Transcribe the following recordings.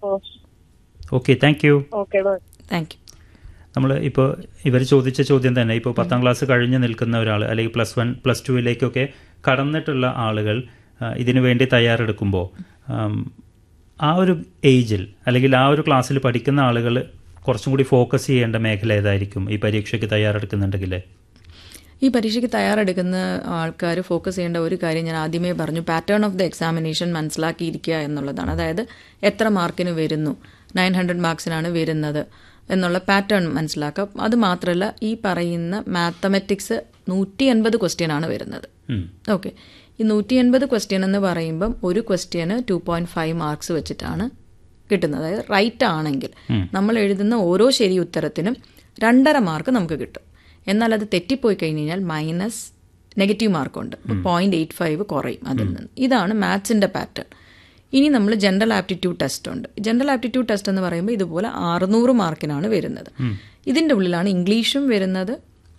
Oh okay thank you okay thank you നമ്മൾ ഇപ്പോൾ ഇവർ ചോദിച്ച ചോദ്യം തന്നെ ഇപ്പോൾ പത്താം ക്ലാസ് കഴിഞ്ഞ് നിൽക്കുന്ന ഒരാൾ അല്ലെങ്കിൽ പ്ലസ് വൺ പ്ലസ് ടുവിലേക്കൊക്കെ കടന്നിട്ടുള്ള ആളുകൾ ആ, ഇതിനു വേണ്ടി തയ്യാറെടുക്കുമ്പോൾ ആം, ആ ഒരു ഏജിൽ അല്ലെങ്കിൽ ആ ഒരു ക്ലാസ്സിൽ പഠിക്കുന്ന ആളുകൾ കുറച്ചും കൂടി ഫോക്കസ് ചെയ്യേണ്ട മേഖല ഏതായിരിക്കും ഈ പരീക്ഷയ്ക്ക് തയ്യാറെടുക്കുന്നുണ്ടെങ്കിൽ ഈ പരീക്ഷയ്ക്ക് തയ്യാറെടുക്കുന്ന ആൾക്കാർ ഫോക്കസ് ചെയ്യേണ്ട ഒരു കാര്യം ഞാൻ ആദ്യമേ പറഞ്ഞു പാറ്റേൺ ഓഫ് ദ എക്സാമിനേഷൻ മനസ്സിലാക്കിയിരിക്കുക എന്നുള്ളതാണ് അതായത് എത്ര മാർക്കിന് വരുന്നു നയൻ ഹൺഡ്രഡ് മാർക്സിനാണ് വരുന്നത് എന്നുള്ള പാറ്റേൺ മനസ്സിലാക്കാം അത് മാത്രമല്ല ഈ പറയുന്ന മാത്തമെറ്റിക്സ് നൂറ്റി എൺപത് ക്വസ്റ്റ്യൻ ആണ് വരുന്നത് ഉം. ഓക്കെ ഈ നൂറ്റി എൺപത് ക്വസ്റ്റ്യൻ എന്ന് പറയുമ്പം ഒരു ക്വസ്റ്റ്യന് ടു പോയിന്റ് ഫൈവ് മാർക്സ് വെച്ചിട്ടാണ് കിട്ടുന്നത് അതായത് റൈറ്റ് ആണെങ്കിൽ നമ്മൾ എഴുതുന്ന ഓരോ ശരി ഉത്തരത്തിനും രണ്ടര മാർക്ക് നമുക്ക് കിട്ടും എന്നാൽ അത് തെറ്റിപ്പോയി കഴിഞ്ഞ് കഴിഞ്ഞാൽ മൈനസ് നെഗറ്റീവ് മാർക്കുണ്ട് പോയിന്റ് എയ്റ്റ് ഫൈവ് കുറയും അതിൽ നിന്ന് ഇതാണ് മാത്സിന്റെ പാറ്റേൺ ഇനി നമ്മൾ ജനറൽ ആപ്റ്റിറ്റ്യൂഡ് ടെസ്റ്റ് ഉണ്ട് ജനറൽ ആപ്റ്റിറ്റ്യൂഡ് ടെസ്റ്റ് എന്ന് പറയുമ്പോൾ ഇതുപോലെ അറുന്നൂറ് മാർക്കിനാണ് വരുന്നത് ഇതിൻ്റെ ഉള്ളിലാണ് ഇംഗ്ലീഷും വരുന്നത്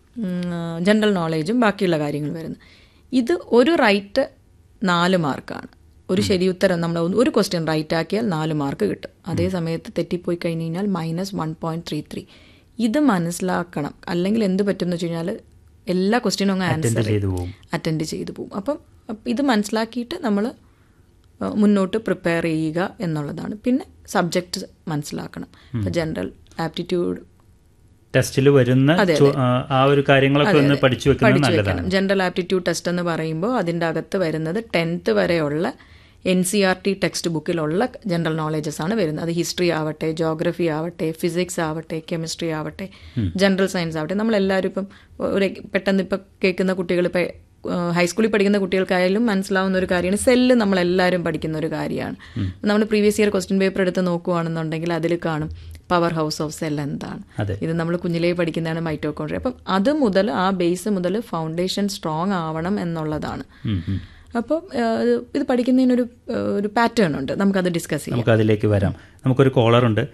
ജനറൽ നോളേജും ബാക്കിയുള്ള കാര്യങ്ങൾ വരുന്നത് ഇത് ഒരു റൈറ്റ് നാല് മാർക്കാണ് ഒരു ശരി ഉത്തരം നമ്മൾ ഒന്ന് ഒരു ക്വസ്റ്റ്യൻ റൈറ്റ് ആക്കിയാൽ നാല് മാർക്ക് കിട്ടും അതേ സമയത്ത് തെറ്റിപ്പോയി കഴിഞ്ഞ് കഴിഞ്ഞാൽ minus one point three three ഇത് മനസ്സിലാക്കണം അല്ലെങ്കിൽ എന്ത് പറ്റും എന്ന് വെച്ച് കഴിഞ്ഞാൽ എല്ലാ ക്വസ്റ്റ്യനും അങ്ങ് ആൻസർ ചെയ്തു പോകും അറ്റൻഡ് ചെയ്തു പോകും അപ്പം അപ്പം ഇത് മനസ്സിലാക്കിയിട്ട് നമ്മൾ മുന്നോട്ട് പ്രിപ്പയർ ചെയ്യുക എന്നുള്ളതാണ് പിന്നെ സബ്ജക്റ്റ് മനസ്സിലാക്കണം ഇപ്പം ജനറൽ ആപ്റ്റിറ്റ്യൂഡ് ടെസ്റ്റിൽ വരുന്ന ചോ- ആ, ആ ഒരു കാര്യങ്ങളൊക്കെ ഒന്ന് പഠിച്ചു വെക്കുന്നത് പഠിച്ചു നല്ലതാണ് വെക്കണം ജനറൽ ആപ്റ്റിറ്റ്യൂഡ് ടെസ്റ്റ് എന്ന് പറയുമ്പോൾ അതിൻ്റെ അകത്ത് വരുന്നത് ടെൻത്ത് വരെയുള്ള N C R T text ബുക്കിലുള്ള ജനറൽ നോളേജസ് ആണ് വരുന്നത് അത് ഹിസ്റ്ററി ആവട്ടെ ജോഗ്രഫി ആവട്ടെ ഫിസിക്സ് ആവട്ടെ കെമിസ്ട്രി ആവട്ടെ ജനറൽ സയൻസ് ആവട്ടെ നമ്മളെല്ലാവരും ഇപ്പം ഒരു പെട്ടെന്ന് ഇപ്പം കേൾക്കുന്ന കുട്ടികൾ ഇപ്പം ഹൈസ്കൂളിൽ പഠിക്കുന്ന കുട്ടികൾക്കായാലും മനസ്സിലാവുന്ന ഒരു കാര്യമാണ് സെല്ല് നമ്മളെല്ലാവരും പഠിക്കുന്ന ഒരു കാര്യമാണ് നമ്മൾ പ്രീവിയസ് ഇയർ ക്വസ്റ്റ്യൻ പേപ്പർ എടുത്ത് നോക്കുകയാണെന്നുണ്ടെങ്കിൽ അതിൽ കാണും പവർ ഹൗസ് ഓഫ് സെൽ എന്താണ് അതെ. ഇത് നമ്മൾ കുഞ്ഞിലേ പഠിക്കുന്നതാണ് മൈറ്റോകോൺട്രിയ അപ്പം അത് മുതൽ ആ ബേസ് മുതൽ ഫൗണ്ടേഷൻ സ്ട്രോങ് ആവണം എന്നുള്ളതാണ് ഉം, ഉം. അപ്പോൾ ഇത് പഠിക്കുന്നതിനൊരു ആ, ഒരു പാറ്റേൺ ഉണ്ട് നമുക്കത് ഡിസ്കസ് ചെയ്യാം നമുക്ക് അതിലേക്ക് വരാം നമുക്കൊരു കോളർ ഉണ്ട്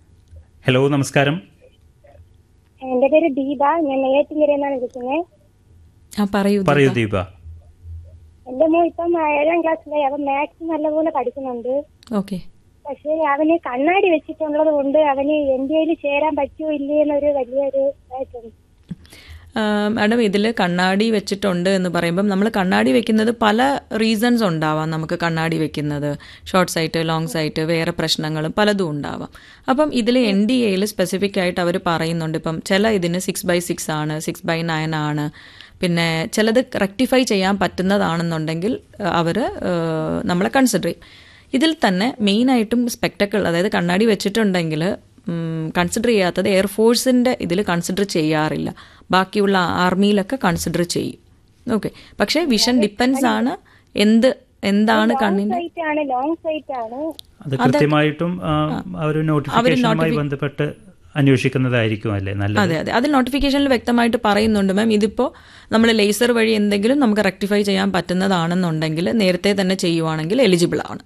ഹലോ നമസ്കാരം എന്റെ പേര് ദീപ ഞാൻ നെയ്യാറ്റിൻകരയിൽ വിളിക്കുന്നത് ആ പറയൂ പറയൂ ദീപ എന്റെ മോൻ ഇപ്പം ഏഴാം ക്ലാസ്സിലായി അവൻ മാത്സ് നല്ലപോലെ പഠിക്കുന്നുണ്ട് ഓക്കെ പക്ഷെ അവന് കണ്ണാടി വെച്ചിട്ടുള്ളത് കൊണ്ട് അവന് എൻ ഡി എയിൽ ചേരാൻ പറ്റുമോ ഇല്ലേ എന്നൊരു വലിയൊരു ഇതായിട്ടുണ്ട് മാഡം ഇതിൽ കണ്ണാടി വെച്ചിട്ടുണ്ട് എന്ന് പറയുമ്പം നമ്മൾ കണ്ണാടി വെക്കുന്നത് പല റീസൺസ് ഉണ്ടാവാം നമുക്ക് കണ്ണാടി വെക്കുന്നത് ഷോർട്ട് സൈറ്റ് ലോങ് സൈറ്റ് വേറെ പ്രശ്നങ്ങളും പലതും ഉണ്ടാവാം അപ്പം ഇതിൽ എൻ ഡി എയിൽ സ്പെസിഫിക് ആയിട്ട് അവർ പറയുന്നുണ്ട് ഇപ്പം ചില ഇതിന് സിക്സ് ബൈ സിക്സ് ആണ് സിക്സ് ബൈ നയൻ ആണ് പിന്നെ ചിലത് റെക്ടിഫൈ ചെയ്യാൻ പറ്റുന്നതാണെന്നുണ്ടെങ്കിൽ അവർ നമ്മളെ കൺസിഡർ ചെയ്യും ഇതിൽ തന്നെ മെയിനായിട്ടും സ്പെക്ടക്കിൾ അതായത് കണ്ണാടി വെച്ചിട്ടുണ്ടെങ്കിൽ കൺസിഡർ ചെയ്യാത്തത് എയർഫോഴ്സിന്റെ ഇതിൽ കൺസിഡർ ചെയ്യാറില്ല ബാക്കിയുള്ള ആർമിയിലൊക്കെ കൺസിഡർ ചെയ്യും ഓക്കെ പക്ഷേ വിഷൻ ഡിപ്പെൻസ് ആണ് എന്ത് എന്താണ് കണ്ണിന് സൈറ്റ് ആണ് ലോങ് സൈറ്റ് ആണ് അത് കൃത്യമായിട്ടും ആ, ആ ഒരു നോട്ടിഫിക്കേഷനുമായി ബന്ധപ്പെട്ട് അന്വേഷിക്കുന്നതായിരിക്കും അല്ലേ നല്ലത് അതെ അതെ അതിൽ നോട്ടിഫിക്കേഷനിൽ വ്യക്തമായിട്ട് പറയുന്നുണ്ട് മാം ഇതിപ്പോൾ നമ്മൾ ലേസർ വഴി എന്തെങ്കിലും നമുക്ക് റെക്ടിഫൈ ചെയ്യാൻ പറ്റുന്നതാണെന്നുണ്ടെങ്കിൽ നേരത്തെ തന്നെ ചെയ്യുവാണെങ്കിൽ എലിജിബിൾ ആണ്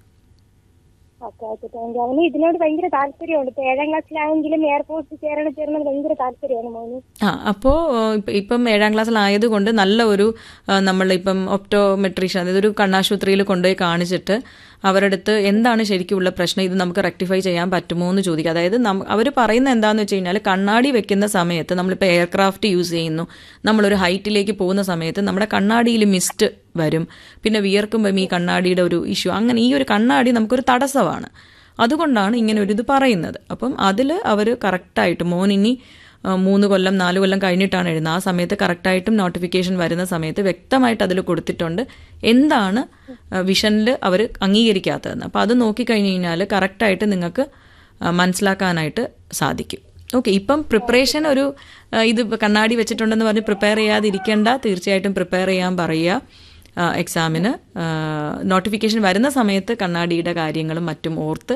ഓക്കെ ഓക്കെ താങ്ക് യു അവന് ഇതിനോട് ഭയങ്കര താല്പര്യമുണ്ട് ഇപ്പൊ ഏഴാം ക്ലാസ്സിലാണെങ്കിലും എയർഫോഴ്സിൽ ചേരണം ചേരണം ഭയങ്കര താല്പര്യമാണ് മോന് ആ അപ്പോൾ ഇപ്പം ഏഴാം ക്ലാസ്സിലായതുകൊണ്ട് നല്ല ഒരു ആ, നമ്മളിപ്പം ഒപ്റ്റോമെട്രീഷ്യൻ അതായത് ഒരു കണ്ണാശുപത്രിയിൽ കൊണ്ടുപോയി കാണിച്ചിട്ട് അവരുടെ അടുത്ത് എന്താണ് ശരിക്കുമുള്ള പ്രശ്നം ഇത് നമുക്ക് റെക്ടിഫൈ ചെയ്യാൻ പറ്റുമോ എന്ന് ചോദിക്കുക അതായത് അവർ പറയുന്ന എന്താണെന്ന് വെച്ച് കഴിഞ്ഞാൽ കണ്ണാടി വെക്കുന്ന സമയത്ത് നമ്മളിപ്പോൾ എയർക്രാഫ്റ്റ് യൂസ് ചെയ്യുന്നു നമ്മളൊരു ഹൈറ്റിലേക്ക് പോകുന്ന സമയത്ത് നമ്മുടെ കണ്ണാടിയിൽ മിസ്റ്റ് വരും പിന്നെ വിയർക്കുമ്പം ഈ കണ്ണാടിയുടെ ഒരു ഇഷ്യൂ അങ്ങനെ ഈ ഒരു കണ്ണാടി നമുക്കൊരു തടസ്സമാണ് അതുകൊണ്ടാണ് ഇങ്ങനെ ഒരു ഇത് പറയുന്നത് അപ്പം അതിൽ അവർ കറക്റ്റായിട്ട് മോൻ ഇനി ആ, മൂന്ന് കൊല്ലം നാല് കൊല്ലം കഴിഞ്ഞിട്ടാണ് എഴുതുന്നത് ആ സമയത്ത് കറക്റ്റായിട്ടും നോട്ടിഫിക്കേഷൻ വരുന്ന സമയത്ത് വ്യക്തമായിട്ട് അതിൽ കൊടുത്തിട്ടുണ്ട് എന്താണ് വിഷനിൽ അവർ അംഗീകരിക്കാത്തതെന്ന് അപ്പോൾ അത് നോക്കിക്കഴിഞ്ഞ് കഴിഞ്ഞാൽ കറക്റ്റായിട്ട് നിങ്ങൾക്ക് ആ, മനസ്സിലാക്കാനായിട്ട് സാധിക്കും ഓക്കെ ഇപ്പം പ്രിപ്പറേഷൻ ഒരു ആ, ഇത് ഇപ്പം കണ്ണാടി വെച്ചിട്ടുണ്ടെന്ന് പറഞ്ഞ് പ്രിപ്പയർ ചെയ്യാതിരിക്കേണ്ട തീർച്ചയായിട്ടും പ്രിപ്പയർ ചെയ്യാൻ പറയുക എക്സാമിന് നോട്ടിഫിക്കേഷൻ വരുന്ന സമയത്ത് കണ്ണാടിയുടെ കാര്യങ്ങളും മറ്റും ഓർത്ത്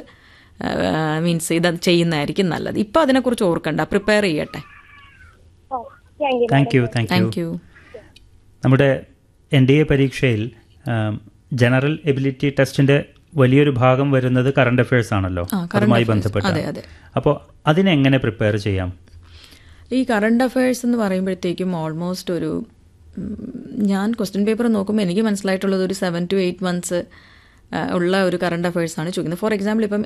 മീൻസ് ഇത് ചെയ്യുന്നതായിരിക്കും നല്ലത് ഇപ്പം അതിനെക്കുറിച്ച് ഓർക്കണ്ട പ്രിപ്പയർ ചെയ്യട്ടെ oh thank you thank you thank you thank you നമ്മുടെ എൻ ഡി എ പരീക്ഷയിൽ ആം, ജനറൽ എബിലിറ്റി ടെസ്റ്റിന്റെ വലിയൊരു ഭാഗം വരുന്നത് കറണ്ട് അഫയേഴ്സ് ആണല്ലോ ആ, current അതുമായി affairs. ബന്ധപ്പെട്ട് അതെ, അതെ. അപ്പോൾ അതിനെങ്ങനെ പ്രിപ്പയർ ചെയ്യാം ഈ കറണ്ട് അഫയേഴ്സ് എന്ന് പറയുമ്പോഴത്തേക്കും ഓൾമോസ്റ്റ് ഒരു ഉം, ഞാൻ ക്വസ്റ്റ്യൻ പേപ്പർ നോക്കുമ്പോൾ എനിക്ക് മനസ്സിലായിട്ടുള്ളത് ഒരു സെവൻ ടു എയ്റ്റ് മന്ത്സ് ഉള്ള ഒരു കറണ്ട് അഫയേഴ്സ് ആണ് ചോദിക്കുന്നത് ഫോർ എക്സാമ്പിൾ ഇപ്പം